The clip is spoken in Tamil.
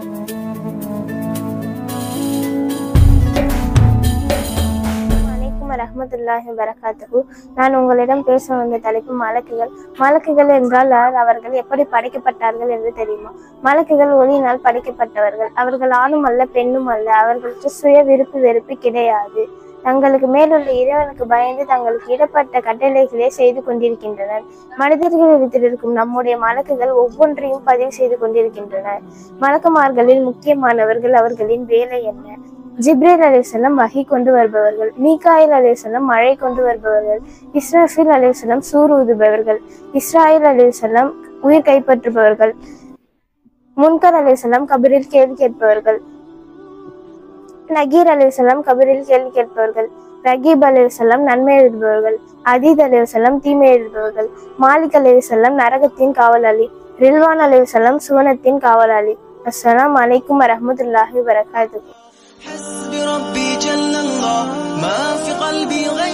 வணக்கம் வரஹ்மத்துல்லாஹி வரகாத்துஹு நான் உங்களிடம் பேச வந்த தலைப்பு மலக்குகள் மலக்குகள் என்றால் யார்? அவர்கள் எப்படி படைக்கப்பட்டார்கள் என்று தெரியுமா மலக்குகள் ஒளியினால் படைக்கப்பட்டவர்கள் அவர்கள் ஆணும் அல்ல பெண்ணும் அல்ல அவர்களுக்கு சுய விருப்பு வெறுப்பு கிடையாது தங்களுக்கு மேலுள்ள இறைவனுக்கு பயந்து தங்களுக்கு இடப்பட்ட கட்டளைகளே செய்து கொண்டிருக்கின்றனர் மனிதர்களிடத்தில் இருக்கும் நம்முடைய மலக்குகள் ஒவ்வொன்றையும் பதிவு செய்து கொண்டிருக்கின்றனர் மலக்குமார்களில் முக்கியமானவர்கள் அவர்களின் வேலை என்ன ஜிப்ரேல் அலிசல்லம் வகை கொண்டு வருபவர்கள் மீகாயில் அலிசல்லம் மழை கொண்டு வருபவர்கள் இஸ்ராஃபில் அலிசல்லம் சூர் ஊதுபவர்கள் இஸ்ராயில் அலிசல்லம் உயிர் கைப்பற்றுபவர்கள் முன்கர் அலிசல்லம் கபரில் கேள்வி கேட்பவர்கள் நகீர் அலிசல்லம் கபரில் கேள்வி கேட்பவர்கள் ரகீப் அலிசல்லம் நன்மை எழுதுபவர்கள் அதீத் அலிசல்லம் தீமை எழுதுபவர்கள் மாலிக் அலிசல்லம் நரகத்தின் காவலாளி ரில்வான் அலிசல்லம் சுவனத்தின் காவலாளி அஸ்ஸலாமு அலைக்கும் வரஹ்மத்துல்லாஹி வரகாத்துஹு حسبي ربي جل الله ما في قلبي غير